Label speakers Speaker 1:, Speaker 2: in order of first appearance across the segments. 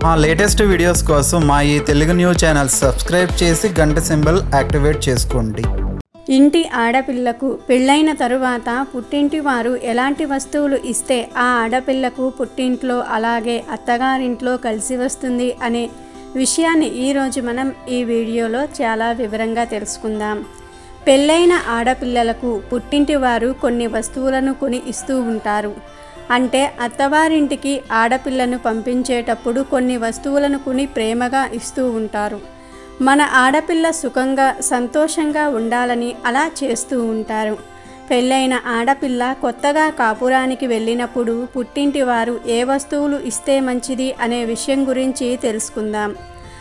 Speaker 1: మా latest videos కోసం మా ఈ తెలుగు న్యూస్ ఛానల్ సబ్స్క్రైబ్ చేసి గంట సింబల్ యాక్టివేట్ చేసుకోండి
Speaker 2: ఇంటి ఆడపిల్లకు పెళ్ళైన తరువాత పుట్టింటి వారు ఎలాంటి వస్తువులు ఇస్తే ఆ ఆడపిల్లకు పుట్టింట్లో అలాగే అత్తగారింట్లో కలిసి వస్తుంది అనే విషయాన్ని ఈరోజు మనం ఈ వీడియోలో చాలా వివరంగా తెలుసుకుందాం పెళ్ళైన ఆడపిల్లలకు పుట్టింటి వారు కొన్ని వస్తువులను కొని ఇస్తూ ఉంటారు అంటే అత్తవారింటికి ఆడపిల్లను పంపించేటప్పుడు కొన్ని వస్తువులను కొని ప్రేమగా ఇస్తూ ఉంటారు మన ఆడపిల్ల సుఖంగా సంతోషంగా ఉండాలని అలా చేస్తూ ఉంటారు పెళ్ళైన ఆడపిల్ల కొత్తగా కాపురానికి వెళ్ళినప్పుడు పుట్టింటి వారు ఏ వస్తువులు ఇస్తే మంచిది అనే విషయం గురించి తెలుసుకుందాం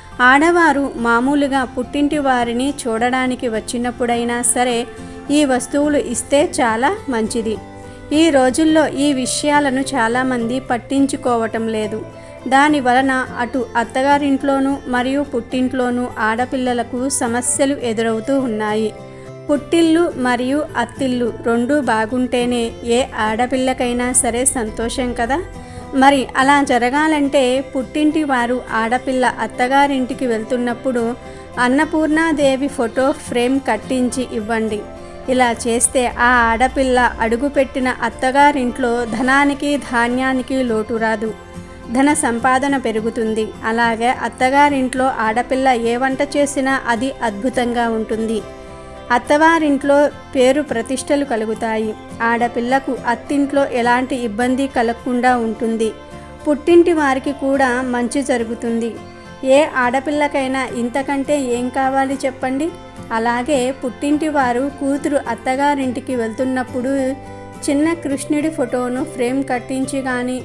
Speaker 2: ఆడవారు మామూలుగా పుట్టింటి వారిని చూడడానికి వచ్చినప్పుడైనా సరే ఈ వస్తువులు ఇస్తే చాలా మంచిది ఈ రోజుల్లో ఈ విషయాలను చాలామంది పట్టించుకోవటం లేదు దాని వలన అటు అత్తగారింట్లోనూ మరియు పుట్టింట్లోనూ ఆడపిల్లలకు సమస్యలు ఎదురవుతూ ఉన్నాయి పుట్టిల్లు మరియు అత్తిల్లు రెండూ బాగుంటేనే ఏ ఆడపిల్లకైనా సరే సంతోషం కదా మరి అలా జరగాలంటే పుట్టింటి వారు ఆడపిల్ల అత్తగారింటికి వెళ్తున్నప్పుడు అన్నపూర్ణాదేవి ఫోటో ఫ్రేమ్ కట్టించి ఇవ్వండి ఇలా చేస్తే ఆ ఆడపిల్ల అడుగుపెట్టిన అత్తగారింట్లో ధనానికి ధాన్యానికి లోటు రాదు ధన సంపాదన పెరుగుతుంది అలాగే అత్తగారింట్లో ఆడపిల్ల ఏ వంట చేసినా అది అద్భుతంగా ఉంటుంది అత్తవారింట్లో పేరు ప్రతిష్టలు కలుగుతాయి ఆడపిల్లకు అత్తింట్లో ఎలాంటి ఇబ్బంది కలగకుండా ఉంటుంది పుట్టింటి వారికి కూడా మంచి జరుగుతుంది ఏ ఆడపిల్లకైనా ఇంతకంటే ఏం కావాలి చెప్పండి అలాగే పుట్టింటి వారు కూతురు అత్తగారింటికి వెళ్తున్నప్పుడు చిన్న కృష్ణుడి ఫోటోను ఫ్రేమ్ కట్టించి కానీ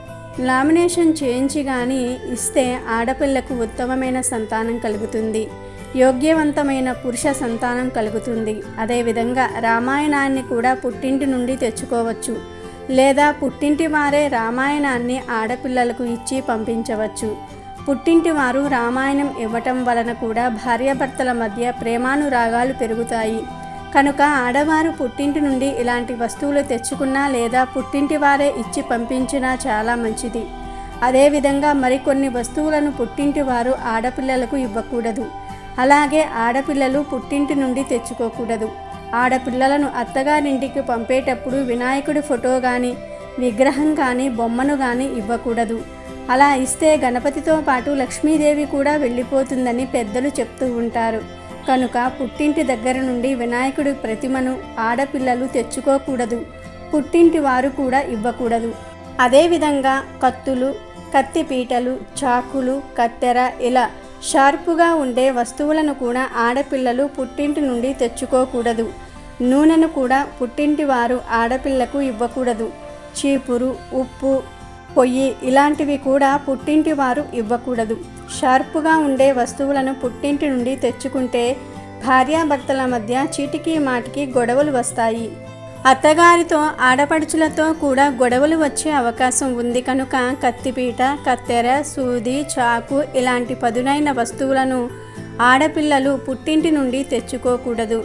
Speaker 2: లామినేషన్ చేయించి కానీ ఇస్తే ఆడపిల్లకు ఉత్తమమైన సంతానం కలుగుతుంది యోగ్యవంతమైన పురుష సంతానం కలుగుతుంది అదేవిధంగా రామాయణాన్ని కూడా పుట్టింటి నుండి తెచ్చుకోవచ్చు లేదా పుట్టింటి వారే రామాయణాన్ని ఆడపిల్లలకు ఇచ్చి పంపించవచ్చు పుట్టింటి వారు రామాయణం ఇవ్వటం వలన కూడా భార్యాభర్తల మధ్య ప్రేమానురాగాలు పెరుగుతాయి కనుక ఆడవారు పుట్టింటి నుండి ఇలాంటి వస్తువులు తెచ్చుకున్నా లేదా పుట్టింటి వారే ఇచ్చి పంపించినా చాలా మంచిది అదేవిధంగా మరికొన్ని వస్తువులను పుట్టింటి వారు ఆడపిల్లలకు ఇవ్వకూడదు అలాగే ఆడపిల్లలు పుట్టింటి నుండి తెచ్చుకోకూడదు ఆడపిల్లలను అత్తగారింటికి పంపేటప్పుడు వినాయకుడి ఫోటో కానీ విగ్రహం కానీ బొమ్మను కానీ ఇవ్వకూడదు అలా ఇస్తే గణపతితో పాటు లక్ష్మీదేవి కూడా వెళ్ళిపోతుందని పెద్దలు చెప్తూ ఉంటారు కనుక పుట్టింటి దగ్గర నుండి వినాయకుడి ప్రతిమను ఆడపిల్లలు తెచ్చుకోకూడదు పుట్టింటి వారు కూడా ఇవ్వకూడదు అదేవిధంగా కత్తులు కత్తిపీటలు చాకులు కత్తెర ఇలా షార్పుగా ఉండే వస్తువులను కూడా ఆడపిల్లలు పుట్టింటి నుండి తెచ్చుకోకూడదు నూనెను కూడా పుట్టింటి వారు ఆడపిల్లకు ఇవ్వకూడదు చీపురు ఉప్పు పొయ్యి ఇలాంటివి కూడా పుట్టింటి వారు ఇవ్వకూడదు షార్పుగా ఉండే వస్తువులను పుట్టింటి నుండి తెచ్చుకుంటే భార్యాభర్తల మధ్య చీటికి మాటికి గొడవలు వస్తాయి అత్తగారితో ఆడపడుచులతో కూడా గొడవలు వచ్చే అవకాశం ఉంది కనుక కత్తిపీట కత్తెర సూది చాకు ఇలాంటి పదునైన వస్తువులను ఆడపిల్లలు పుట్టింటి నుండి తెచ్చుకోకూడదు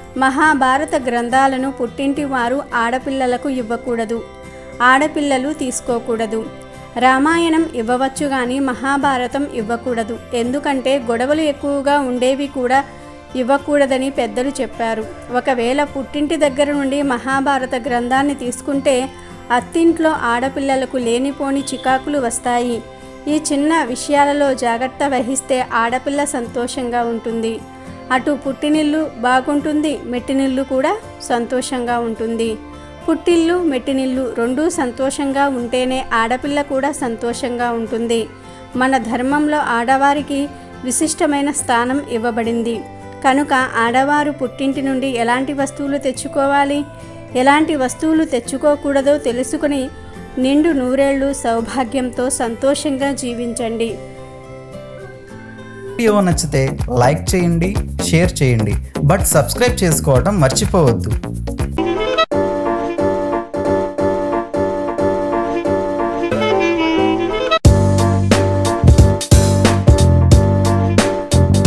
Speaker 2: మహాభారత గ్రంథాలను పుట్టింటి వారు ఆడపిల్లలకు ఇవ్వకూడదు ఆడపిల్లలు తీసుకోకూడదు రామాయణం ఇవ్వవచ్చు కానీ మహాభారతం ఇవ్వకూడదు ఎందుకంటే గొడవలు ఎక్కువగా ఉండేవి కూడా ఇవ్వకూడదని పెద్దలు చెప్పారు ఒకవేళ పుట్టింటి దగ్గర నుండి మహాభారత గ్రంథాన్ని తీసుకుంటే అత్తింట్లో ఆడపిల్లలకు లేనిపోని చికాకులు వస్తాయి ఈ చిన్న విషయాలలో జాగ్రత్త వహిస్తే ఆడపిల్ల సంతోషంగా ఉంటుంది అటు పుట్టినిల్లు బాగుంటుంది మెట్టినిల్లు కూడా సంతోషంగా ఉంటుంది పుట్టిల్లు మెట్టినిల్లు రెండూ సంతోషంగా ఉంటేనే ఆడపిల్ల కూడా సంతోషంగా ఉంటుంది మన ధర్మంలో ఆడవారికి విశిష్టమైన స్థానం ఇవ్వబడింది కనుక ఆడవారు పుట్టింటి నుండి ఎలాంటి వస్తువులు తెచ్చుకోవాలి ఎలాంటి వస్తువులు తెచ్చుకోకూడదో తెలుసుకుని నిండు నూరేళ్లు సౌభాగ్యంతో సంతోషంగా జీవించండి
Speaker 1: వీడియో నచ్చితే లైక్ చేయండి షేర్ చేయండి బట్ సబ్స్క్రైబ్ చేసుకోవడం మర్చిపోవద్దు